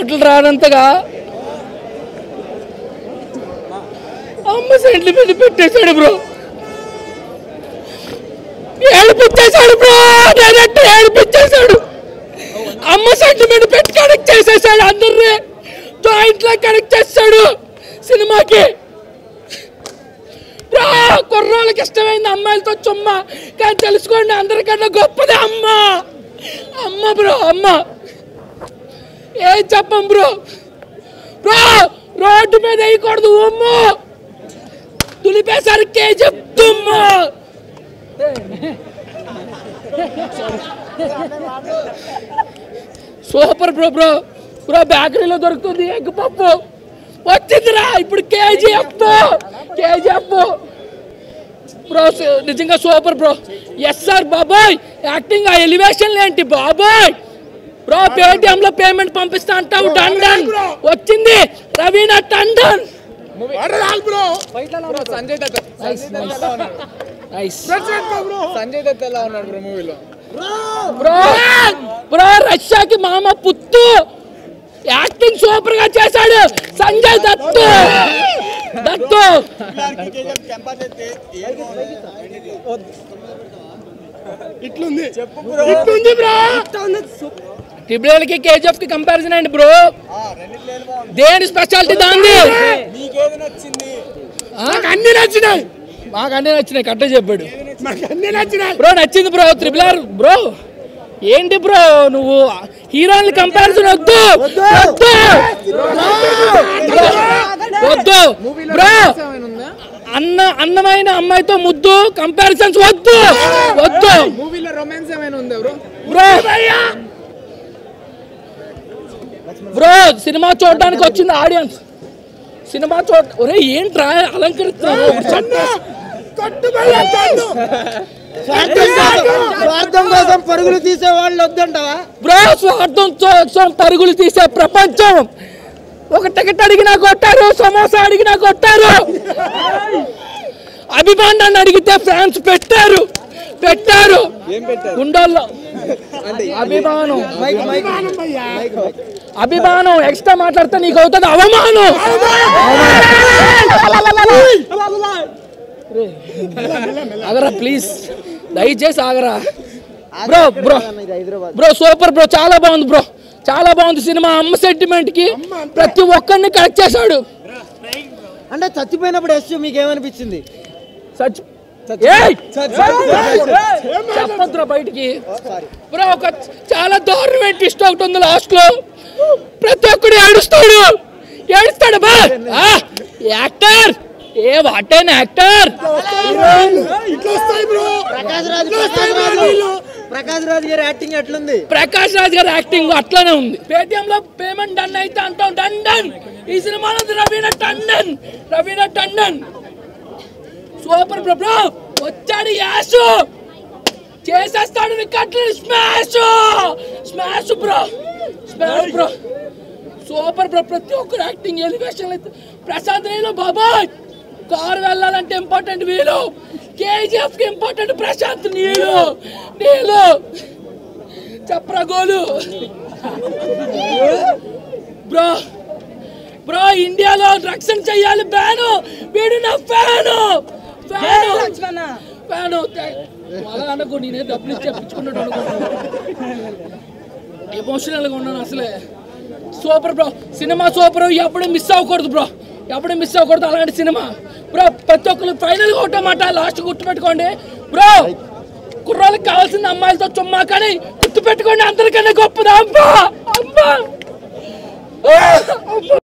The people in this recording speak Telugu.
మాటలు రానంతగా అమ్మ సెంటిమెంట్ పెట్టేశాడు బ్రో ఏడిపించేశాడు బ్రో డైరెక్ట్ ఏడిపించేశాడు అమ్మ సెంటిమెంట్ పెట్టి కనెక్ట్ చేసేసాడు అందరినీ జాయింట్ లా కనెక్ట్ చేస్తాడు సినిమాకి బ్రో కుర్రోళ్ళకి ఇష్టమైంది అమ్మాయిలతో చుమ్మ కానీ తెలుసుకోండి అందరికన్నా గొప్పది అమ్మ అమ్మ బ్రో అమ్మ ఏం చెప్పం బ్రో బ్రో రోడ్డు మీద వేయకూడదు ఉమ్ము తులిపేసరి కేజీఎఫ్ తుమ్ము సూపర్ బ్రో బ్రో బ్రో బేకరీలో దొరుకుతుంది ఎగ్ పప్పు వచ్చిందిరా ఇప్పుడు కేజీఎఫ్ కేజీఎఫ్ బ్రో స- నిజంగా సూపర్ బ్రో ఎస్ సార్ బాబాయ్ యాక్టింగ్ ఆ ఎలివేషన్ ఏంటి బాబాయ్ బ్రో పేటిఎం లో పేమెంట్ పంపిస్తా అంటావు డన్ డన్ వచ్చింది రవీనా టండన్ సంజయ్ దత్ నైస్ సంజయ్ దత్ ఎలా ఉన్నాడు బ్రో మూవీలో బ్రో బ్రో రష్యాకి మామ పుత్తు యాక్టింగ్ సూపర్ గా చేశాడు సంజయ్ దత్తు దత్తు ఇట్లుంది ఇట్లుంది బ్రో ట్రిపుల్ కి కేజీఎఫ్ కి కంపారిజన్ అండి బ్రో దేని స్పెషాలిటీ దాంది నీకేది నచ్చింది మాకు అన్ని నచ్చినాయి మాకు అన్ని నచ్చినాయి కట్ట చెప్పాడు మాకు అన్ని నచ్చినాయి బ్రో నచ్చింది బ్రో త్రిపుల్ ఆర్ బ్రో ఏంటి బ్రో నువ్వు హీరోని కంపారిజన్ వద్దు వద్దు వద్దు బ్రో ఏమైనా ఉందా అన్న అన్నమైన అమ్మాయితో ముద్దు కంపారిజన్స్ వద్దు వద్దు మూవీలో రొమాన్స్ ఏమైనా ఉందా బ్రో బ్రో బ్రో సినిమా చూడడానికి వచ్చింది ఆడియన్స్ సినిమా చూడ ఒరే ఏంట్రా అలంకరిస్తున్నారు స్వార్థం కోసం పరుగులు తీసే వాళ్ళు వద్దంటావా బ్రో స్వార్థం కోసం పరుగులు తీసే ప్రపంచం ఒక టికెట్ అడిగినా కొట్టారు సమోసా అడిగినా కొట్టారు అభిమానాన్ని అడిగితే ఫ్యాన్స్ పెట్టారు పెట్టారు ఏం పెట్టారు గుండోల్లో అంటే అభిమానం మైక్ మైక్ మైక్ మైక్ అభిమానం ఎక్స్ట్రా మాట్లాడితే నీకు అవుతుంది అవమానం ఆగరా ప్లీజ్ దయచేసి ఆగరా బ్రో బ్రో ఇది హైదరాబాద్ బ్రో సూపర్ బ్రో చాలా బాగుంది బ్రో చాలా బాగుంది సినిమా అమ్మ సెంటిమెంట్ కి ప్రతి ఒక్కరిని కరెక్ట్ చేశాడు అంటే చచ్చిపోయినప్పుడు యశ్ మీకు ఏమనిపించింది సచ్ ఏయ్! చెప్పొద్దురా బయటికి సారీ బ్రో ఒక చాలా దారుణమైన ట్విస్ట్ ఒకటి ఉంది లాస్ట్ లో ప్రతి ఒక్కడు ఏడుస్తాడు ఏడుస్తాడు బా ఆ, యాక్టర్ ఏ వాటేన్ యాక్టర్ ఇట్లా వస్తాయి బ్రో ప్రకాష్ రాజ్ ప్రకాష్ రాజు ప్రకాష్ రాజ్ గారి యాక్టింగ్ ఎట్లుంది ప్రకాష్ రాజ్ గారి యాక్టింగ్ అట్లానే ఉంది పేటిఎం లో పేమెంట్ డన్ అయితే అంటాం డన్ డన్ ఈ సినిమాలో ఉంది Raveena Tandon Raveena Tandon super bro bro వచ్చాడు యాసు చేసేస్తాడు వికెట్లు smash smash bro smash bro super bro ప్రతి ఒక్కరు యాక్టింగ్ ఎలివేషన్ అయితే ప్రశాంత్ నీళ్ళు బాబాయ్ కారు వెళ్ళాలంటే ఇంపార్టెంట్ వీలు కేజీఎఫ్ కి ఇంపార్టెంట్ ప్రశాంత్ నీళ్ళు నీళ్ళు చెప్పరా గోలు బ్రో బ్రో ఇండియాలో రక్షణ చెయ్యాలి బ్యాను వీడు నా ఫ్యాను ఫ్యాను ఫ్యాను అలా అనుకో నేనే డబ్బులు ఇచ్చి తెప్పించుకున్నాడు ఎమోషనల్గా ఉన్నాను అసలే సూపర్ బ్రో సినిమా సూపర్ ఎప్పుడు మిస్ అవ్వకూడదు బ్రో ఎప్పుడు మిస్ అవ్వకూడదు అలాంటి సినిమా బ్రో ప్రతి ఒక్కరు ఫైనల్ ఒకటమాట లాస్ట్ గుర్తుపెట్టుకోండి బ్రో కుర్రాళ్ళకి కావాల్సింది అమ్మాయిలతో చుమ్మా కానీ గుర్తుపెట్టుకోండి అందరికన్నా గొప్పది అమ్మా అమ్మా ఆ! అమ్మా